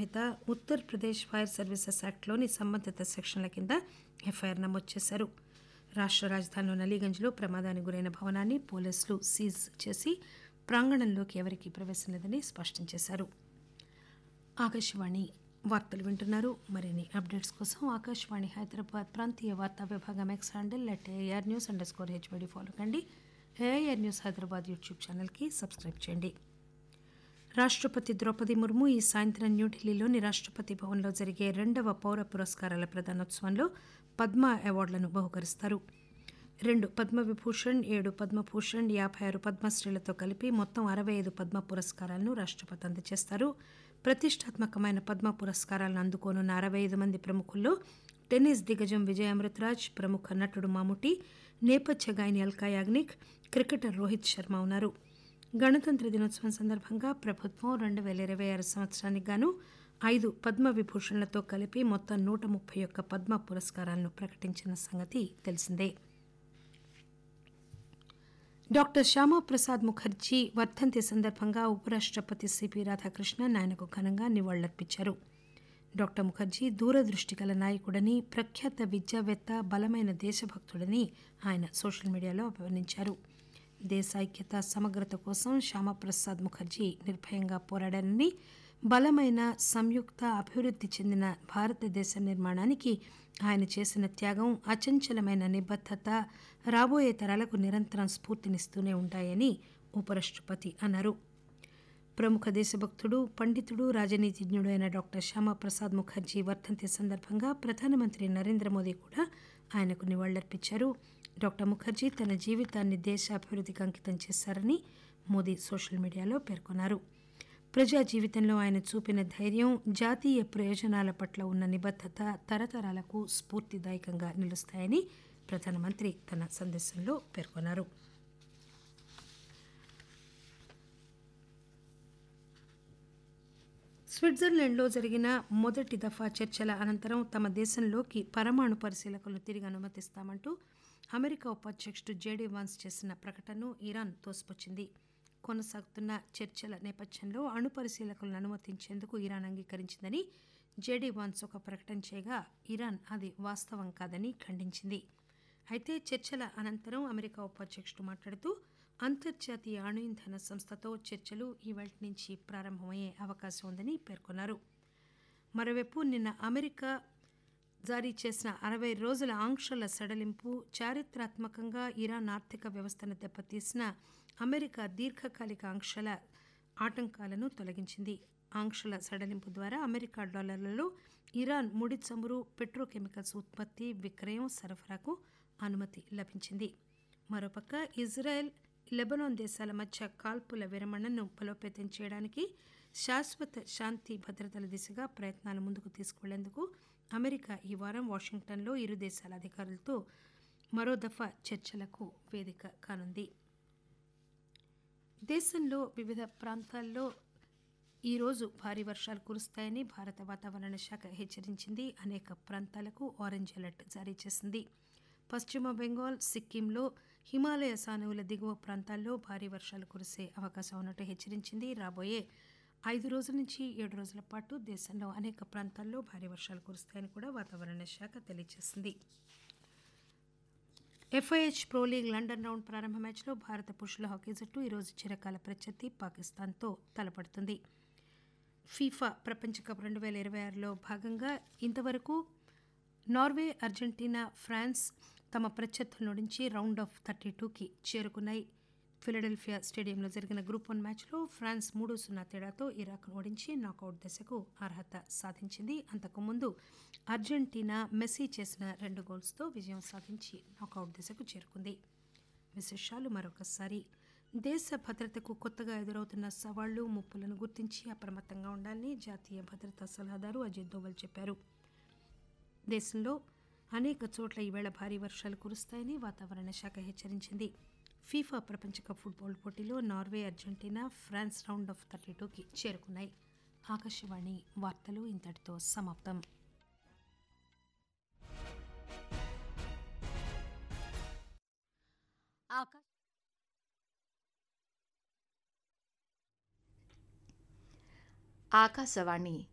సంహిత Uttar Pradesh fire services యాక్ట్లోని సంబంధిత సెక్షన్ల కింద ఎఫ్ఐఆర్ నమోదు చేశారు రాష్ట్ర రాజధానిలోని అలీగంజ్లో ప్రమాదానికి గురైన భవనాన్ని పోలీసులు సీజ్ చేసి ప్రాంగణంలోకి ఎవరికీ ప్రవేశం లేదని స్పష్టం చేశారు ఆకాశవాణి వార్తలు వింటున్నారు మరిన్ని అప్డేట్స్ కోసం ఆకాశవాణి హైదరాబాద్ ప్రాంతీయ వార్తా విభాగం X handle at AIR news underscore HYD follow కండి ఏఐఆర్ న్యూస్ హైదరాబాద్ యూట్యూబ్ ఛానల్కి సబ్స్క్రైబ్ చేయండి రాష్ట్రపతి ద్రౌపది ముర్ము ఈ సాయంత్రం న్యూఢిల్లీలోని రాష్ట్రపతి భవన్లో జరిగే రెండవ పౌర పురస్కారాల ప్రదానోత్సవంలో పద్మ అవార్డులను బహుకరిస్తారు రెండు పద్మవిభూషణ్ ఏడు పద్మభూషణ్ యాభై ఆరు పద్మశ్రీలతో కలిపి మొత్తం అరవై ఐదు పద్మ పురస్కారాలను రాష్ట్రపతి అందజేస్తారు ప్రతిష్టాత్మకమైన పద్మ పురస్కారాలను అందుకోనున్న అరవై ఐదు మంది ప్రముఖుల్లో టెన్నిస్ దిగ్గజం విజయ్ అమృతరాజ్ ప్రముఖ నటుడు మాముటి నేపథ్య గాయని అల్కా యాగ్నిక్ క్రికెటర్ రోహిత్ శర్మ ఉన్నారు గణతంత్ర దినోత్సవం సందర్భంగా ప్రభుత్వం రెండు వేల ఇరవై ఆరు సంవత్సరానికి గాను ఐదు పద్మ విభూషణ్లతో కలిపి మొత్తం నూట ముప్పై ఒక్క పద్మ పురస్కారాలను ప్రకటించిన సంగతి తెలిసిందే డాక్టర్ శ్యామాప్రసాద్ ముఖర్జీ వర్ధంతి సందర్భంగా ఉపరాష్ట్రపతి సిపి రాధాకృష్ణన్ ఆయనకు ఘనంగా నివాళులర్పించారు డాక్టర్ ముఖర్జీ దూరదృష్టి గల నాయకుడని ప్రఖ్యాత విద్యావేత్త బలమైన దేశభక్తుడని ఆయన సోషల్ మీడియాలో అభివర్ణించారు దేశ ఐక్యత సమగ్రత కోసం శ్యామప్రసాద్ ముఖర్జీ నిర్భయంగా పోరాడారని బలమైన సంయుక్త అభివృద్ధి చెందిన భారతదేశ నిర్మాణానికి ఆయన చేసిన త్యాగం అచంచలమైన నిబద్ధత రాబోయే తరాలకు నిరంతరం స్ఫూర్తినిస్తూనే ఉంటాయని ఉపరాష్ట్రపతి అన్నారు ప్రముఖ దేశభక్తుడు పండితుడు రాజనీతిజ్ఞుడు అయిన డాక్టర్ శ్యామప్రసాద్ ముఖర్జీ వర్ధంతి సందర్భంగా ప్రధానమంత్రి నరేంద్ర మోదీ కూడా ఆయనకు నివాళులర్పించారు డాక్టర్ ముఖర్జీ తన జీవితాన్ని దేశ అభివృద్ధికి అంకితం చేశారని మోదీ సోషల్ మీడియాలో పేర్కొన్నారు ప్రజా జీవితంలో ఆయన చూపిన ధైర్యం జాతీయ ప్రయోజనాల పట్ల ఉన్న నిబద్ధత తరతరాలకు స్ఫూర్తిదాయకంగా నిలుస్తాయని ప్రధానమంత్రి తన సందేశంలో పేర్కొన్నారు స్విట్జర్లాండ్లో జరిగిన మొదటి దఫా చర్చల అనంతరం తమ దేశంలోకి పరమాణు పరిశీలకులను తిరిగి అనుమతిస్తామంటూ అమెరికా ఉపాధ్యక్షుడు జేడీ వాన్స్ చేసిన ప్రకటనను ఇరాన్ తోసిపుచ్చింది కొనసాగుతున్న చర్చల నేపథ్యంలో అణు పరిశీలకులను అనుమతించేందుకు ఇరాన్ అంగీకరించిందని జేడీ వాన్స్ ఒక ప్రకటన చేయగా ఇరాన్ అది వాస్తవం కాదని ఖండించింది అయితే చర్చల అనంతరం అమెరికా ఉపాధ్యక్షుడు మాట్లాడుతూ అంతర్జాతీయ అణు ఇంధన సంస్థతో చర్చలు ఈవేళ నుంచి ప్రారంభమయ్యే అవకాశం ఉందని పేర్కొన్నారు మరోవైపు నిన్న అమెరికా జారీ చేసిన అరవై రోజుల ఆంక్షల సడలింపు చారిత్రాత్మకంగా ఇరాన్ ఆర్థిక వ్యవస్థను దెబ్బతీసిన అమెరికా దీర్ఘకాలిక ఆంక్షల ఆటంకాలను తొలగించింది ఆంక్షల సడలింపు ద్వారా అమెరికా డాలర్లలో ఇరాన్ ముడి చమురు పెట్రోకెమికల్స్ ఉత్పత్తి విక్రయం సరఫరాకు అనుమతి లభించింది మరోపక్క ఇజ్రాయెల్ లెబనాన్ దేశాల మధ్య కాల్పుల విరమణను బలోపేతం చేయడానికి శాశ్వత శాంతి భద్రతల దిశగా ప్రయత్నాలు ముందుకు తీసుకువెళ్లేందుకు అమెరికా ఈ వారం వాషింగ్టన్లో ఇరు దేశాల అధికారులతో మరో దఫా చర్చలకు వేదిక కానుంది దేశంలో వివిధ ప్రాంతాల్లో ఈరోజు భారీ వర్షాలు కురుస్తాయని భారత వాతావరణ శాఖ హెచ్చరించింది అనేక ప్రాంతాలకు ఆరెంజ్ అలర్ట్ జారీ చేసింది పశ్చిమ బెంగాల్ సిక్కింలో హిమాలయ సానువుల దిగువ ప్రాంతాల్లో భారీ వర్షాలు కురిసే అవకాశం ఉన్నట్టు హెచ్చరించింది రాబోయే ఐదు రోజుల నుంచి ఏడు రోజుల పాటు దేశంలో అనేక ప్రాంతాల్లో భారీ వర్షాలు కురుస్తాయని కూడా వాతావరణ శాఖ తెలియజేసింది FIH pro league London round ప్రారంభ మ్యాచ్లో భారత పురుషుల హాకీ జట్టు ఈరోజు చిరకాల ప్రత్యర్థి పాకిస్తాన్తో తలపడుతుంది ఫీఫా ప్రపంచ కప్ రెండు వేల ఇరవై ఆరులో భాగంగా ఇంతవరకు నార్వే అర్జెంటీనా ఫ్రాన్స్ తమ ప్రత్యర్థుల నుంచి రౌండ్ ఆఫ్ థర్టీ టూకి చేరుకున్నాయి ఫిలడెల్ఫియా స్టేడియంలో జరిగిన గ్రూప్ వన్ మ్యాచ్లో ఫ్రాన్స్ మూడు సున్నా తేడాతో ఇరాక్ను ఓడించి నాకౌట్ దశకు అర్హత సాధించింది అంతకుముందు అర్జెంటీనా మెస్సీ చేసిన రెండు గోల్స్తో విజయం సాధించి నాకౌట్ దశకు చేరుకుంది విశేషాలు మరొకసారి దేశ భద్రతకు కొత్తగా ఎదురవుతున్న సవాళ్లు ముప్పులను గుర్తించి అప్రమత్తంగా ఉండాలని జాతీయ భద్రతా సలహాదారు అజిత్ దోవల్ చెప్పారు దేశంలో అనేక చోట్ల ఈవేళ భారీ వర్షాలు కురుస్తాయని వాతావరణ శాఖ హెచ్చరించింది ఫీఫా ప్రపంచ కప్ ఫుట్బాల్ పోటీలో Norway Argentina France round of thirty టూకి చేరుకున్నాయి ఆకాశవాణి వార్తలు ఇంతటితో సమాప్తం ఆకాశ ఆకాశవాణి